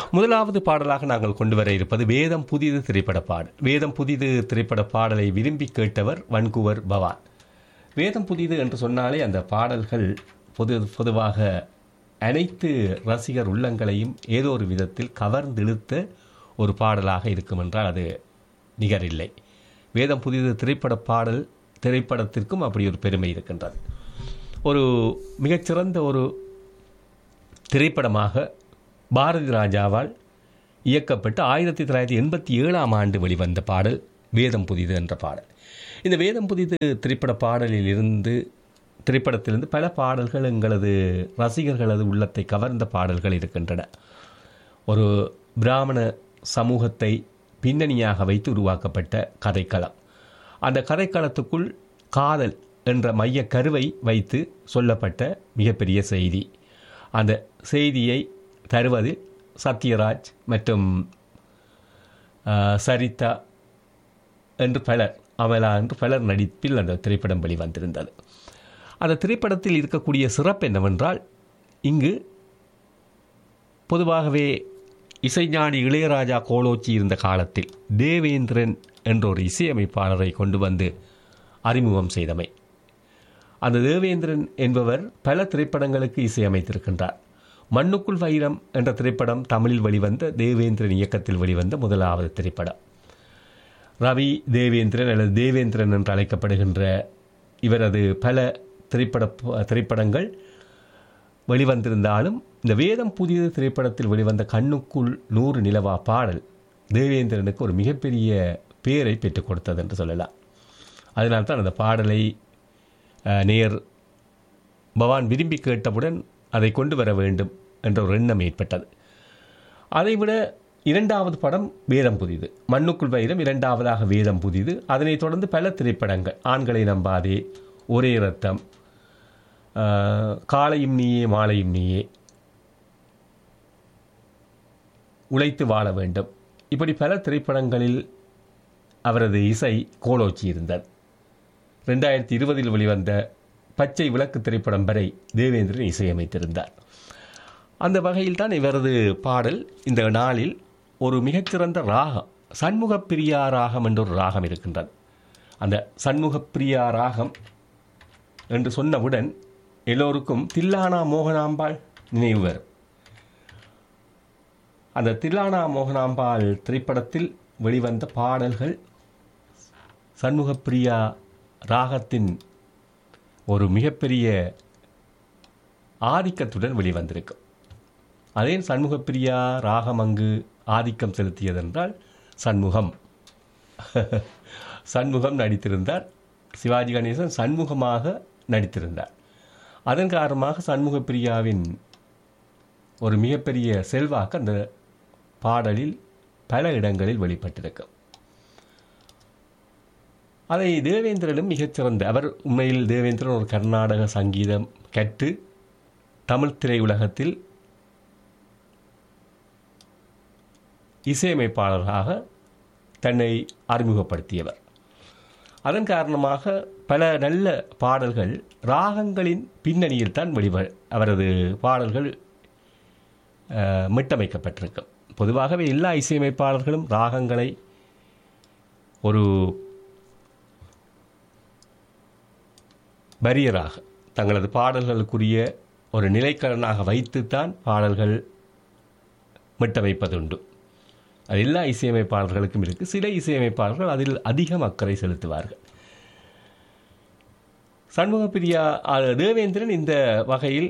முதலாவது பாடலாக நாங்கள் கொண்டு வர இருப்பது வேதம் புதிது திரைப்பட பாடல் வேதம் புதிது திரைப்பட பாடலை விரும்பி கேட்டவர் வன்குவர் பவான் வேதம் புதிது என்று சொன்னாலே அந்த பாடல்கள் பொது பொதுவாக அனைத்து ரசிகர் உள்ளங்களையும் ஏதோ ஒரு விதத்தில் கவர்ந்திழுத்த ஒரு பாடலாக இருக்கும் என்றால் அது நிகரில்லை வேதம் புதிது திரைப்பட பாடல் திரைப்படத்திற்கும் அப்படி ஒரு பெருமை இருக்கின்றது ஒரு மிகச்சிறந்த ஒரு திரைப்படமாக பாரதி ராஜாவால் இயக்கப்பட்டு ஆயிரத்தி தொள்ளாயிரத்தி எண்பத்தி ஏழாம் ஆண்டு வெளிவந்த பாடல் வேதம் புதிது என்ற பாடல் இந்த வேதம் புதிது திரைப்பட பாடலில் இருந்து திரைப்படத்திலிருந்து பல பாடல்கள் எங்களது ரசிகர்களது உள்ளத்தை கவர்ந்த பாடல்கள் இருக்கின்றன ஒரு பிராமண சமூகத்தை பின்னணியாக வைத்து உருவாக்கப்பட்ட கதைக்களம் அந்த கதைக்களத்துக்குள் காதல் என்ற மைய கருவை வைத்து சொல்லப்பட்ட மிகப்பெரிய செய்தி அந்த செய்தியை தருவதில் சத்யராஜ் மற்றும் ஆஹ், சரிதா என்று பலர் அமலா என்று பலர் நடிப்பில் அந்த திரைப்படம் வெளிவந்திருந்தது அந்த திரைப்படத்தில் இருக்கக்கூடிய சிறப்பு என்னவென்றால் இங்கு பொதுவாகவே இசைஞானி இளையராஜா கோலோச்சி இருந்த காலத்தில் தேவேந்திரன் என்ற ஒரு இசையமைப்பாளரை கொண்டு வந்து அறிமுகம் செய்தமை அந்த தேவேந்திரன் என்பவர் பல திரைப்படங்களுக்கு இசையமைத்திருக்கின்றார் மண்ணுக்குள் வைரம் என்ற திரைப்படம் தமிழில் வெளிவந்த தேவேந்திரன் இயக்கத்தில் வெளிவந்த முதலாவது திரைப்படம் ரவி தேவேந்திரன் அல்லது தேவேந்திரன் என்று அழைக்கப்படுகின்ற இவரது பல திரைப்பட திரைப்படங்கள் வெளிவந்திருந்தாலும் இந்த வேதம் புதிய திரைப்படத்தில் வெளிவந்த கண்ணுக்குள் நூறு நிலவா பாடல் தேவேந்திரனுக்கு ஒரு மிகப்பெரிய பேரை பெற்றுக் கொடுத்தது என்று சொல்லலாம் அதனால்தான் அந்த பாடலை அஹ், நேர் பவான் விரும்பி கேட்டவுடன் அதை கொண்டு வர வேண்டும் என்ற ஒரு எண்ணம் ஏற்பட்டது அதைவிட இரண்டாவது படம் வேதம் புதிது மண்ணுக்குள் வைரம் இரண்டாவதாக வேதம் புதிது அதனைத் தொடர்ந்து பல திரைப்படங்கள் ஆண்களை நம்பாதே ஒரே ரத்தம் ஆஹ், காலையும் நீயே மாலையும் நீயே உழைத்து வாழ வேண்டும் இப்படி பல திரைப்படங்களில் அவரது இசை கோலோச்சி இருந்தது ரெண்டாயிரத்தி இருபதில் வெளிவந்த பச்சை விளக்கு திரைப்படம் வரை தேவேந்திரன் இசையமைத்திருந்தார் அந்த வகையில் தான் இவரது பாடல் இந்த நாளில் ஒரு மிகச்சிறந்த ராகம் சண்முகப்பிரியா ராகம் என்ற ஒரு ராகம் இருக்கின்றது அந்த சண்முகப்பிரியா ராகம் என்று சொன்னவுடன் எல்லோருக்கும் தில்லானா மோகனாம்பாள் நினைவு வரும் அந்த தில்லானா மோகனாம்பாள் திரைப்படத்தில் வெளிவந்த பாடல்கள் சண்முகப்பிரியா ராகத்தின் ஒரு மிகப்பெரிய ஆதிக்கத்துடன் வெளிவந்திருக்கும் அதே சண்முகப்பிரியா ராகம் அங்கு ஆதிக்கம் செலுத்தியதென்றால் சண்முகம் சண்முகம் நடித்திருந்தார் சிவாஜி கணேசன் சண்முகமாக நடித்திருந்தார் அதன் காரணமாக சண்முகப்பிரியாவின் ஒரு மிகப்பெரிய செல்வாக்கு அந்த பாடலில் பல இடங்களில் வெளிப்பட்டிருக்கும் அதை தேவேந்திரனும் மிகச்சிறந்த அவர் உண்மையில் தேவேந்திரன் ஒரு கர்நாடக சங்கீதம் கற்று தமிழ் திரையுலகத்தில் இசையமைப்பாளராக தன்னை அறிமுகப்படுத்தியவர் அதன் காரணமாக பல நல்ல பாடல்கள் ராகங்களின் பின்னணியில் தான் வெளிவ அவரது பாடல்கள் அஹ், மீட்டமைக்கப்பட்டிருக்கும் பொதுவாகவே எல்லா இசையமைப்பாளர்களும் ராகங்களை ஒரு பரியராக தங்களது பாடல்களுக்குரிய ஒரு நிலைக்கலனாக வைத்துத்தான் பாடல்கள் மீட்டமைப்பதுண்டு அது எல்லா இசையமைப்பாளர்களுக்கும் இருக்குது சில இசையமைப்பாளர்கள் அதில் அதிகம் அக்கறை செலுத்துவார்கள் சண்முகப்பிரியா அது தேவேந்திரன் இந்த வகையில்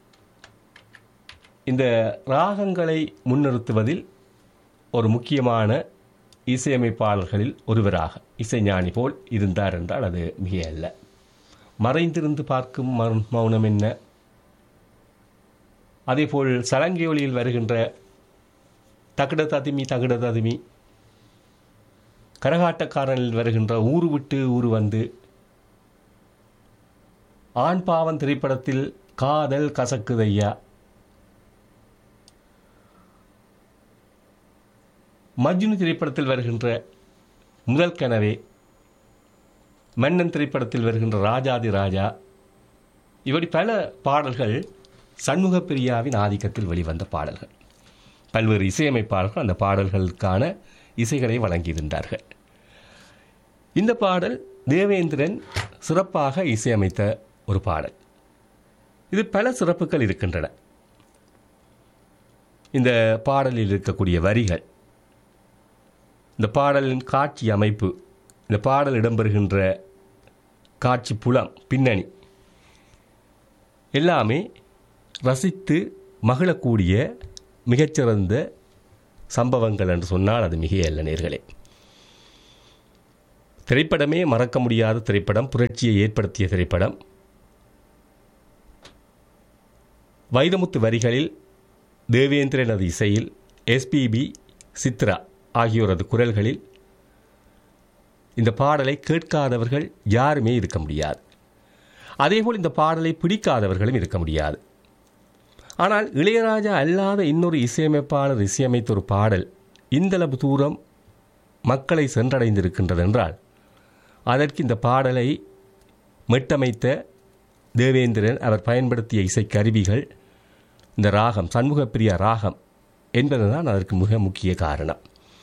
இந்த ராகங்களை முன்னிறுத்துவதில் ஒரு முக்கியமான இசையமைப்பாளர்களில் ஒருவராக இசைஞானி போல் இருந்தார் என்றால் அது மிக அல்ல மறைந்திருந்து பார்க்கும் மௌ- மௌனம் என்ன அதேபோல் சலங்கை ஒளியில் வருகின்ற தகுட ததுமி தகுட ததுமி கரகாட்டக்காரனில் வருகின்ற ஊரு விட்டு ஊரு வந்து ஆண் பாவன் திரைப்படத்தில் காதல் கசக்குதையா மஜ்னு திரைப்படத்தில் வருகின்ற முதல் கனவே மன்னன் திரைப்படத்தில் வருகின்ற ராஜாதி ராஜா இப்படி பல பாடல்கள் சண்முகப்பிரியாவின் ஆதிக்கத்தில் வெளிவந்த பாடல்கள் பல்வேறு இசையமைப்பாளர்கள் அந்த பாடல்களுக்கான இசைகளை வழங்கியிருந்தார்கள் இந்த பாடல் தேவேந்திரன் சிறப்பாக இசையமைத்த ஒரு பாடல் இது பல சிறப்புகள் இருக்கின்றன இந்த பாடலில் இருக்கக்கூடிய வரிகள் இந்த பாடலின் காட்சி அமைப்பு இந்த பாடல் இடம்பெறுகின்ற காட்சி புலம் பின்னணி எல்லாமே ரசித்து மகிழக்கூடிய மிகச்சிறந்த சம்பவங்கள் என்று சொன்னால் அது மிகையல்ல நேர்களே திரைப்படமே மறக்க முடியாத திரைப்படம் புரட்சியை ஏற்படுத்திய திரைப்படம் வைரமுத்து வரிகளில் தேவேந்திரனது இசையில் எஸ்பிபி சித்ரா ஆகியோரது குரல்களில் இந்த பாடலை கேட்காதவர்கள் யாருமே இருக்க முடியாது அதேபோல் இந்த பாடலை பிடிக்காதவர்களும் இருக்க முடியாது ஆனால் இளையராஜா அல்லாத இன்னொரு இசையமைப்பாளர் இசையமைத்த ஒரு பாடல் இந்தளவு தூரம் மக்களை சென்றடைந்திருக்கின்றது என்றால் அதற்கு இந்த பாடலை மெட்டமைத்த தேவேந்திரன் அவர் பயன்படுத்திய இசைக்கருவிகள் இந்த ராகம் சண்முகப்பிரியா ராகம் என்பதுதான் அதற்கு மிக முக்கிய காரணம்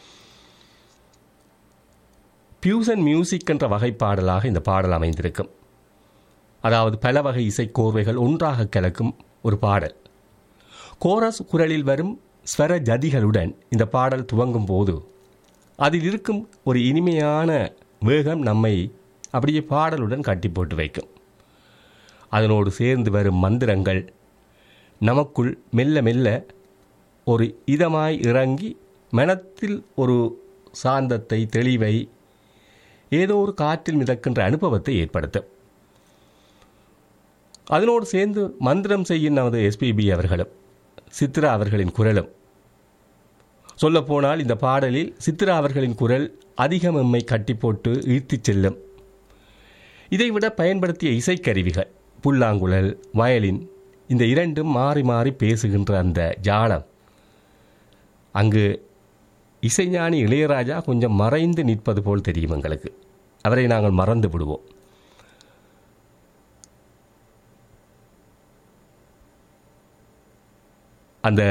பியூசன் மியூசிக் என்ற வகைப்பாடலாக இந்த பாடல் அமைந்திருக்கும் அதாவது பல வகை இசைக்கோர்வைகள் ஒன்றாக கலக்கும் ஒரு பாடல் கோரஸ் குரலில் வரும் ஸ்வர ஜதிகளுடன் இந்த பாடல் துவங்கும் போது அதில் இருக்கும் ஒரு இனிமையான வேகம் நம்மை அப்படியே பாடலுடன் கட்டி போட்டு வைக்கும் அதனோடு சேர்ந்து வரும் மந்திரங்கள் நமக்குள் மெல்ல மெல்ல ஒரு இதமாய் இறங்கி மனத்தில் ஒரு சாந்தத்தை தெளிவை ஏதோ ஒரு காற்றில் மிதக்கின்ற அனுபவத்தை ஏற்படுத்தும் அதனோடு சேர்ந்து மந்திரம் செய்யும் நமது எஸ்பிபி அவர்களும் சித்ரா அவர்களின் குரலும் சொல்லப்போனால் இந்த பாடலில் சித்ரா அவர்களின் குரல் அதிகம் எம்மை கட்டி போட்டு இழுத்துச் செல்லும் இதைவிட பயன்படுத்திய இசைக்கருவிகள் புல்லாங்குழல் வயலின் இந்த இரண்டும் மாறி மாறி பேசுகின்ற அந்த ஜாலம் அங்கு இசைஞானி இளையராஜா கொஞ்சம் மறைந்து நிற்பது போல் தெரியும் எங்களுக்கு அவரை நாங்கள் மறந்து விடுவோம் அந்த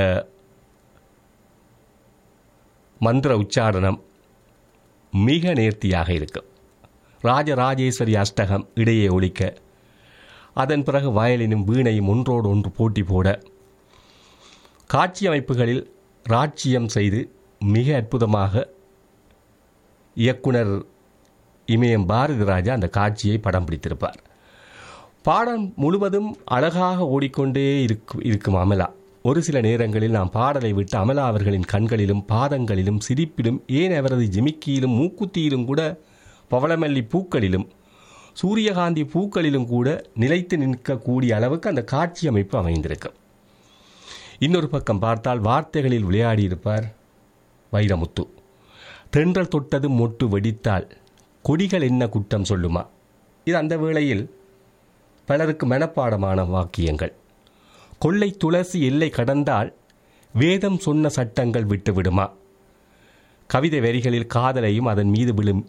மந்திர உச்சாரணம் மிக நேர்த்தியாக இருக்கும் ராஜராஜேஸ்வரி அஷ்டகம் இடையே ஒழிக்க அதன் பிறகு வயலினும் வீணையும் ஒன்றோடு ஒன்று போட்டி போட காட்சி அமைப்புகளில் ராட்சியம் செய்து மிக அற்புதமாக இயக்குனர் இமயம் பாரதி ராஜா அந்த காட்சியை படம் பிடித்திருப்பார் பாடம் முழுவதும் அழகாக ஓடிக்கொண்டே இருக்கும் இருக்கும் அமலா ஒரு சில நேரங்களில் நாம் பாடலை விட்டு அமலா அவர்களின் கண்களிலும் பாதங்களிலும் சிரிப்பிலும் ஏன் அவரது ஜிமிக்கியிலும் மூக்குத்தியிலும் கூட பவளமல்லி பூக்களிலும் சூரியகாந்தி பூக்களிலும் கூட நிலைத்து நிற்கக்கூடிய அளவுக்கு அந்த காட்சி அமைப்பு அமைந்திருக்கும் இன்னொரு பக்கம் பார்த்தால் வார்த்தைகளில் விளையாடியிருப்பார் வைரமுத்து தென்றல் தொட்டது மொட்டு வெடித்தால் கொடிகள் என்ன குற்றம் சொல்லுமா இது அந்த வேளையில் பலருக்கு மனப்பாடமான வாக்கியங்கள் கொள்ளை துளசி எல்லை கடந்தால் வேதம் சொன்ன சட்டங்கள் விட்டுவிடுமா கவிதை வரிகளில் காதலையும் அதன் மீது விழும்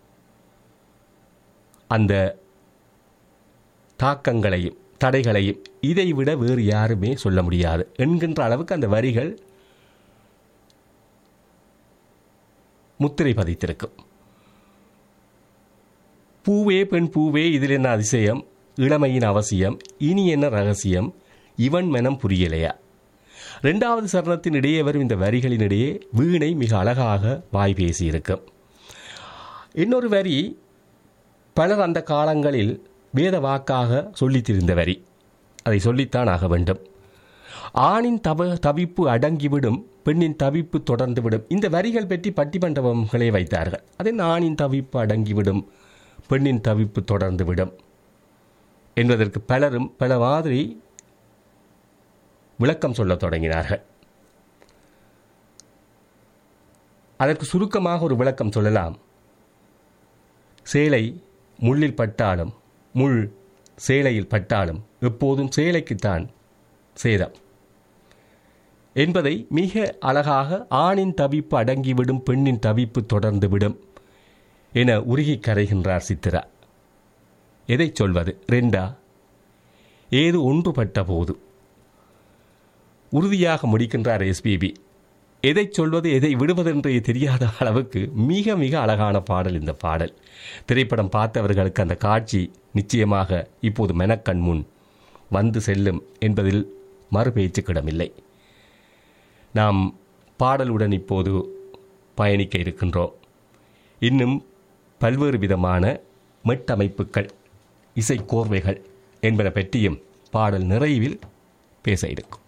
அந்த தாக்கங்களையும் தடைகளையும் இதைவிட வேறு யாருமே சொல்ல முடியாது என்கின்ற அளவுக்கு அந்த வரிகள் முத்திரை பதித்திருக்கும் பூவே பெண் பூவே இதில் என்ன அதிசயம் இளமையின் அவசியம் இனி என்ன ரகசியம் இவன் மனம் புரியலையா ரெண்டாவது சரணத்தின் இடையே வரும் இந்த வரிகளினிடையே வீணை மிக அழகாக வாய் பேசியிருக்கும் இன்னொரு வரி பலர் அந்த காலங்களில் வேத வாக்காக சொல்லித் திரிந்த வரி அதை சொல்லித்தான் ஆக வேண்டும் ஆணின் தவ தவிப்பு அடங்கிவிடும் பெண்ணின் தவிப்பு தொடர்ந்துவிடும் இந்த வரிகள் பற்றி பட்டிமண்டபங்களே வைத்தார்கள் அதே ஆணின் தவிப்பு அடங்கிவிடும் பெண்ணின் தவிப்பு தொடர்ந்துவிடும் என்பதற்கு பலரும் பல மாதிரி விளக்கம் சொல்லத் தொடங்கினார்கள் அதற்கு சுருக்கமாக ஒரு விளக்கம் சொல்லலாம் சேலை முள்ளில் பட்டாலும் முள் சேலையில் பட்டாலும் எப்போதும் சேலைக்குத்தான் சேதம் என்பதை மிக அழகாக ஆணின் தவிப்பு அடங்கிவிடும் பெண்ணின் தவிப்பு தொடர்ந்துவிடும் என உருகி கரைகின்றார் சித்திரா எதை சொல்வது ரெண்டா ஏது ஒன்றுபட்ட போது உறுதியாக முடிக்கின்றார் எஸ்பிபி எதை சொல்வது எதை விடுவது என்று தெரியாத அளவுக்கு மிக மிக அழகான பாடல் இந்த பாடல் திரைப்படம் பார்த்தவர்களுக்கு அந்த காட்சி நிச்சயமாக இப்போது மெனக்கண் முன் வந்து செல்லும் என்பதில் மறுபேச்சுக்கிடமில்லை நாம் பாடலுடன் இப்போது பயணிக்க இருக்கின்றோம் இன்னும் பல்வேறு விதமான மெட்டமைப்புகள் இசைக்கோர்வைகள் என்பன பற்றியும் பாடல் நிறைவில் பேச இருக்கும்